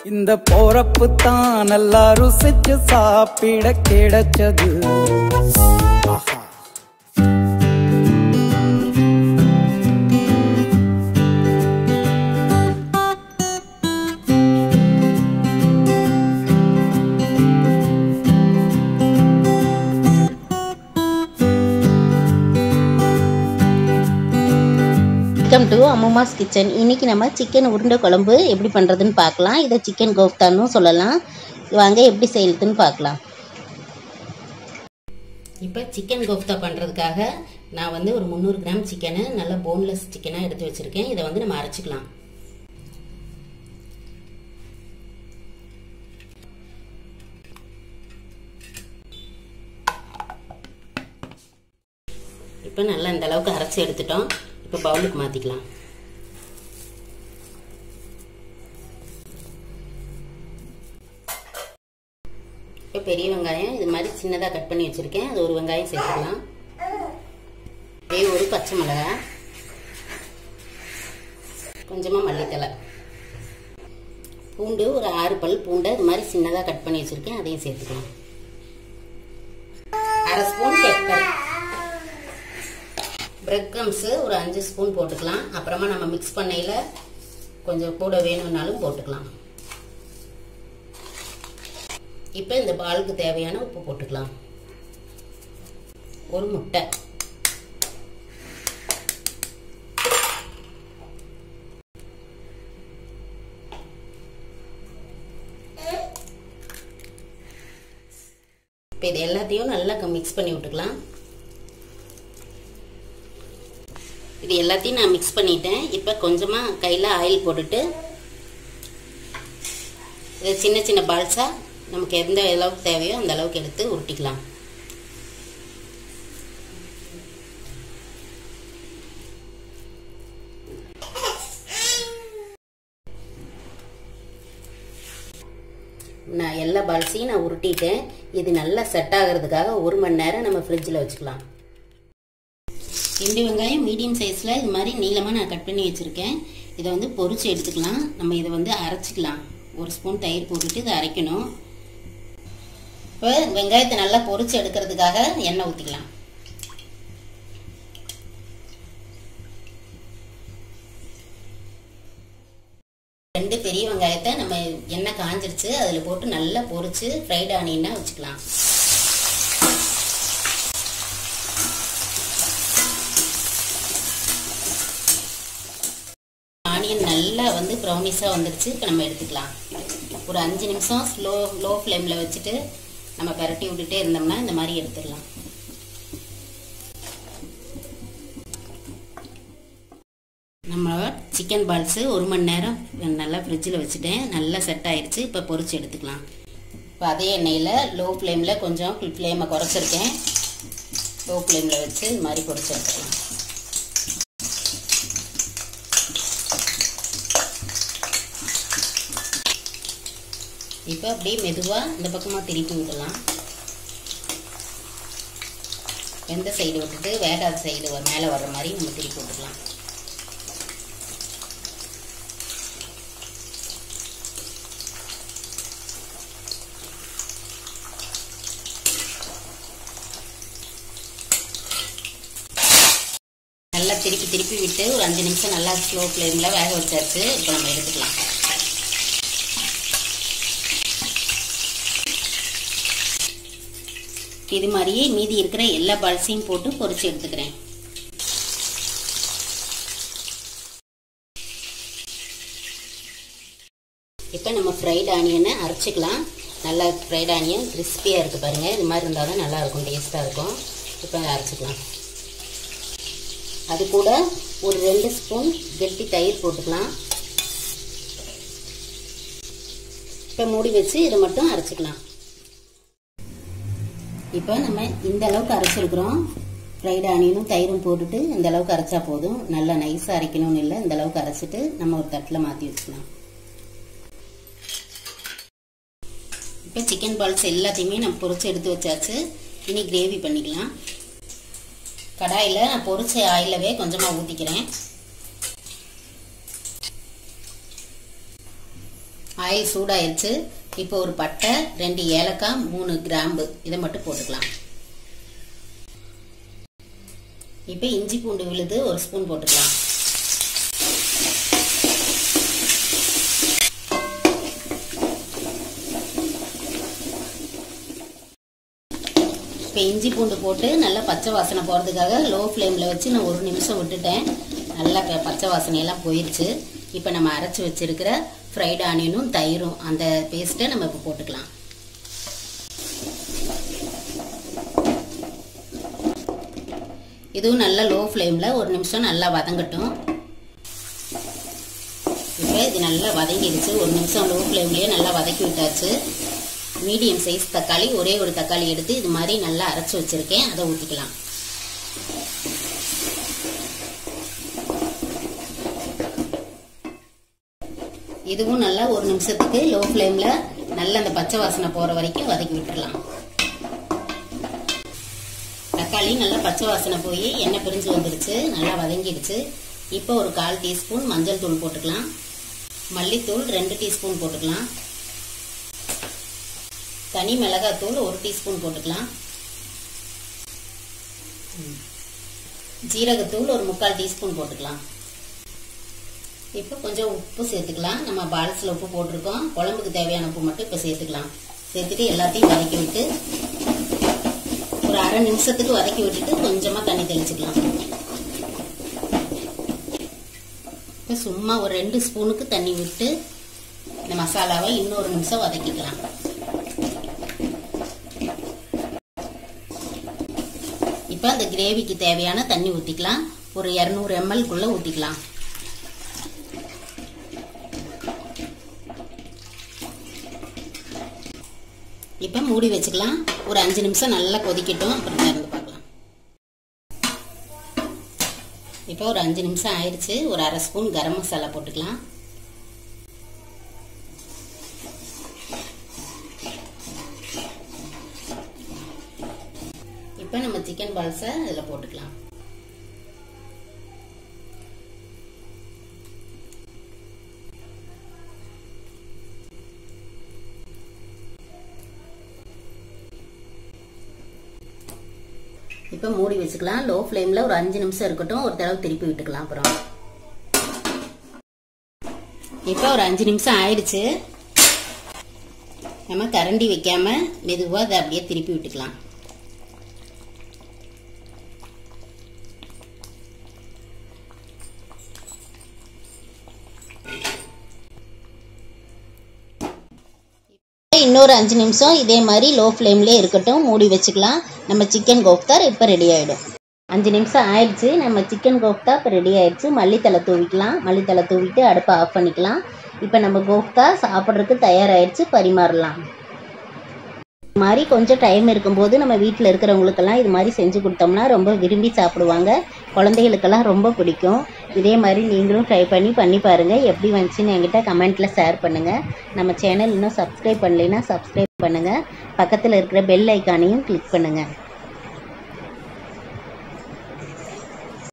இந்த போறப்பு தான் நல்லா ருசிச்சு சாப்பிட கிடைச்சது ஆஹா வெல்கம் டு அம்மாஸ் கிச்சன் இன்னைக்கு நம்ம சிக்கன் உருண்டை குழம்பு எப்படி பண்ணுறதுன்னு பார்க்கலாம் இதை சிக்கன் கோஃப்தான்னு சொல்லலாம் வாங்க எப்படி செய்யறதுன்னு பார்க்கலாம் இப்போ சிக்கன் கோஃப்தா பண்ணுறதுக்காக நான் வந்து ஒரு முந்நூறு கிராம் சிக்கனை நல்ல போன்லெஸ் சிக்கனாக எடுத்து வச்சுருக்கேன் இதை வந்து நம்ம அரைச்சிக்கலாம் இப்போ நல்லா இந்த அளவுக்கு அரைச்சி எடுத்துட்டோம் இப்போ பவுலுக்கு மாற்றிக்கலாம் இப்போ பெரிய வெங்காயம் இது மாதிரி சின்னதாக கட் பண்ணி வச்சுருக்கேன் அது ஒரு வெங்காயம் சேர்த்துக்கலாம் இதே ஒரு பச்சை மிளகா கொஞ்சமாக மல்லித்தலை பூண்டு ஒரு ஆறு பல் பூண்டை இது மாதிரி சின்னதாக கட் பண்ணி வச்சுருக்கேன் அதையும் சேர்த்துக்கலாம் அரை ஸ்பூன் பெப்பர் பிரெட் க்ரம்ஸு ஒரு அஞ்சு ஸ்பூன் போட்டுக்கலாம் அப்புறமா நம்ம மிக்ஸ் பண்ணையில் கொஞ்சம் கூட வேணும்னாலும் போட்டுக்கலாம் இப்போ இந்த பாலுக்கு தேவையான உப்பு போட்டுக்கலாம் ஒரு முட்டை இப்போ இது எல்லாத்தையும் நல்லா மிக்ஸ் பண்ணி விட்டுக்கலாம் இது எல்லாத்தையும் நான் மிக்ஸ் பண்ணிட்டேன் இப்போ கொஞ்சமாக கையில் ஆயில் போட்டுட்டு இதை சின்ன சின்ன பால்ஸாக நமக்கு எந்த அளவுக்கு தேவையோ அந்த அளவுக்கு எடுத்து உருட்டிக்கலாம் நான் எல்லா பால்ஸையும் நான் உருட்டிட்டேன் இது நல்லா செட் ஆகிறதுக்காக ஒரு மணி நேரம் நம்ம ஃப்ரிட்ஜில் வச்சுக்கலாம் ரெண்டு வெங்காயம் மீடியம் சைஸில் இது மாதிரி நீளமாக நான் கட் பண்ணி வச்சுருக்கேன் இதை வந்து பொரிச்சு எடுத்துக்கலாம் நம்ம இதை வந்து அரைச்சிக்கலாம் ஒரு ஸ்பூன் தயிர் போட்டுட்டு இதை அரைக்கணும் இப்போ வெங்காயத்தை நல்லா பொரிச்சு எடுக்கிறதுக்காக எண்ணெய் ஊற்றிக்கலாம் ரெண்டு பெரிய வெங்காயத்தை நம்ம எண்ணெய் காஞ்சிருச்சு அதில் போட்டு நல்லா பொரிச்சு ஃப்ரைட் ஆனியன்னா வச்சுக்கலாம் ஆனியன் நல்லா வந்து ப்ரௌனிஸாக வந்துருச்சு இப்போ நம்ம எடுத்துக்கலாம் ஒரு அஞ்சு நிமிஷம் ஸ்லோ லோ ஃப்ளேமில் வச்சுட்டு நம்ம பரட்டி விட்டுட்டே இருந்தோம்னா இந்த மாதிரி எடுத்துடலாம் நம்ம சிக்கன் பால்ஸு ஒரு மணி நேரம் நல்லா ஃப்ரிட்ஜில் வச்சுட்டேன் நல்லா செட் ஆயிடுச்சு இப்போ பொரிச்சு எடுத்துக்கலாம் இப்போ அதே எண்ணெயில் லோ ஃப்ளேமில் கொஞ்சம் ஃப்ளேமை குறைச்சிருக்கேன் லோ ஃப்ளேமில் வச்சு இது மாதிரி பொரிச்சு எடுத்துக்கலாம் இப்போ அப்படியே மெதுவாக இந்த பக்கமாக திருப்பி விடலாம் எந்த சைடு விட்டுட்டு வேகாத சைடு மேலே வர்ற மாதிரி நம்ம திருப்பி விட்டுக்கலாம் நல்லா திருப்பி திருப்பி விட்டு ஒரு அஞ்சு நிமிஷம் நல்லா ஸ்லோ ஃப்ளேமில் வேக வச்சாச்சு இப்போ நம்ம எடுத்துக்கலாம் இது மாதிரியே மீதி இருக்கிற எல்லா பால்ஸையும் போட்டு பொரிச்சு எடுத்துக்கிறேன் இப்போ நம்ம ஃப்ரைட் ஆனியனை அரைச்சிக்கலாம் நல்லா ஃப்ரைட் ஆனியன் கிறிஸ்பியாக இருக்குது பாருங்கள் இது மாதிரி இருந்தால் தான் நல்லாயிருக்கும் டேஸ்ட்டாக இருக்கும் இப்போ அரைச்சிக்கலாம் அது கூட ஒரு ரெண்டு ஸ்பூன் கெட்டி தயிர் போட்டுக்கலாம் இப்போ மூடி வச்சு இதை மட்டும் அரைச்சிக்கலாம் இப்போ நம்ம இந்த அளவுக்கு அரைச்சிருக்கிறோம் ஃப்ரைட் ஆனியனும் தயிரும் போட்டுட்டு இந்த அளவுக்கு அரைச்சா போதும் நல்லா நைஸாக அரைக்கணும்னு இல்லை இந்த அளவுக்கு அரைச்சிட்டு நம்ம ஒரு தட்டில் மாற்றி வச்சுக்கலாம் இப்போ சிக்கன் பால்ஸ் எல்லாத்தையுமே நம்ம பொரிச்சு எடுத்து வச்சாச்சு இனி கிரேவி பண்ணிக்கலாம் கடாயில் நான் பொரிச்ச ஆயிலவே கொஞ்சமாக ஊற்றிக்கிறேன் ஆயில் சூடாயிருச்சு இப்போ ஒரு பட்டை ரெண்டு ஏலக்காய் மூணு கிராம்பு இதை மட்டும் போட்டுக்கலாம் இப்போ இஞ்சி பூண்டு விழுது ஒரு ஸ்பூன் போட்டுக்கலாம் இப்போ இஞ்சி பூண்டு போட்டு நல்லா பச்சை வாசனை போகிறதுக்காக லோ ஃப்ளேமில் வச்சு நான் ஒரு நிமிஷம் விட்டுட்டேன் நல்லா ப- பச்சை வாசனையெல்லாம் போயிருச்சு இப்போ நம்ம அரைச்சி வச்சிருக்கிற ஃப்ரைட் ஆனியனும் தயிரும் அந்த பேஸ்ட்டை நம்ம இப்போ போட்டுக்கலாம் இதுவும் நல்லா லோ ஃப்ளேமில் ஒரு நிமிஷம் நல்லா வதங்கட்டும் இப்போ இது நல்லா வதங்கிடுச்சு ஒரு நிமிஷம் லோ ஃப்ளேம்லேயே நல்லா வதக்கி விட்டாச்சு மீடியம் சைஸ் தக்காளி ஒரே ஒரு தக்காளி எடுத்து இது மாதிரி நல்லா அரைச்சி வச்சிருக்கேன் அதை ஊற்றிக்கலாம் இதுவும் நல்லா ஒரு நிமிஷத்துக்கு லோ ஃப்ளேமில் நல்லா அந்த பச்சை வாசனை போகிற வரைக்கும் வதக்கி விட்டுறலாம் தக்காளி நல்லா பச்சை வாசனை போய் எண்ணெய் பிரிஞ்சு வந்துடுச்சு நல்லா வதங்கிடுச்சு இப்போ ஒரு கால் டீஸ்பூன் மஞ்சள் தூள் போட்டுக்கலாம் மல்லித்தூள் ரெண்டு டீஸ்பூன் போட்டுக்கலாம் தனி மிளகாத்தூள் ஒரு டீஸ்பூன் போட்டுக்கலாம் ம். ஜீரகத்தூள் ஒரு முக்கால் டீஸ்பூன் போட்டுக்கலாம் இப்போ கொஞ்சம் உப்பு சேர்த்துக்கலாம் நம்ம பால்ஸில் உப்பு போட்டிருக்கோம் குழம்புக்கு தேவையான உப்பு மட்டும் இப்போ சேர்த்துக்கலாம் சேர்த்துட்டு எல்லாத்தையும் வதக்கி விட்டு ஒரு அரை நிமிஷத்துக்கு வதக்கி விட்டுட்டு கொஞ்சமாக தண்ணி தெளிச்சுக்கலாம் இப்போ சும்மா ஒரு ரெண்டு ஸ்பூனுக்கு தண்ணி விட்டு இந்த மசாலாவை இன்னொரு நிமிஷம் வதக்கிக்கலாம் இப்போ அந்த கிரேவிக்கு தேவையான தண்ணி ஊற்றிக்கலாம் ஒரு இரநூறு எம்எல்குள்ளே ஊற்றிக்கலாம் இப்போ மூடி வச்சுக்கலாம் ஒரு அஞ்சு நிமிஷம் நல்லா கொதிக்கட்டும் அப்புறம் திறந்து பார்க்கலாம் இப்போ ஒரு அஞ்சு நிமிஷம் ஆயிடுச்சு ஒரு அரை ஸ்பூன் கரம் மசாலா போட்டுக்கலாம் இப்போ நம்ம சிக்கன் பால்ஸை அதில் போட்டுக்கலாம் இப்போ மூடி வச்சுக்கலாம் லோ ஃப்ளேமில் ஒரு அஞ்சு நிமிஷம் இருக்கட்டும் ஒரு தடவை திருப்பி விட்டுக்கலாம் அப்புறம் இப்போ ஒரு அஞ்சு நிமிஷம் ஆயிடுச்சு நம்ம கரண்டி வைக்காம மெதுவாக அதை அப்படியே திருப்பி விட்டுக்கலாம் இன்னொரு அஞ்சு நிமிஷம் இதே மாதிரி லோ ஃப்ளேம்லேயே இருக்கட்டும் மூடி வச்சுக்கலாம் நம்ம சிக்கன் கோஃப்தார் இப்போ ரெடி ஆகிடும் அஞ்சு நிமிஷம் ஆயிடுச்சு நம்ம சிக்கன் கோஃப்தா இப்போ ரெடி ஆயிடுச்சு மல்லித்தலை தூவிக்கலாம் மல்லித்தலை தூவிட்டு அடுப்பை ஆஃப் பண்ணிக்கலாம் இப்போ நம்ம கோஃப்தா சாப்பிட்றதுக்கு தயாராகிடுச்சு பரிமாறலாம் இது மாதிரி கொஞ்சம் டைம் இருக்கும்போது நம்ம வீட்டில் இருக்கிறவங்களுக்கெல்லாம் இது மாதிரி செஞ்சு கொடுத்தோம்னா ரொம்ப விரும்பி சாப்பிடுவாங்க குழந்தைகளுக்கெல்லாம் ரொம்ப பிடிக்கும் இதே மாதிரி நீங்களும் ட்ரை பண்ணி பண்ணி பாருங்கள் எப்படி வந்துச்சுன்னு என்கிட்ட கமெண்ட்டில் ஷேர் பண்ணுங்கள் நம்ம சேனல் இன்னும் சப்ஸ்கிரைப் பண்ணலைன்னா சப்ஸ்கிரைப் பண்ணுங்கள் பக்கத்தில் இருக்கிற பெல் ஐக்கானையும் கிளிக் பண்ணுங்கள்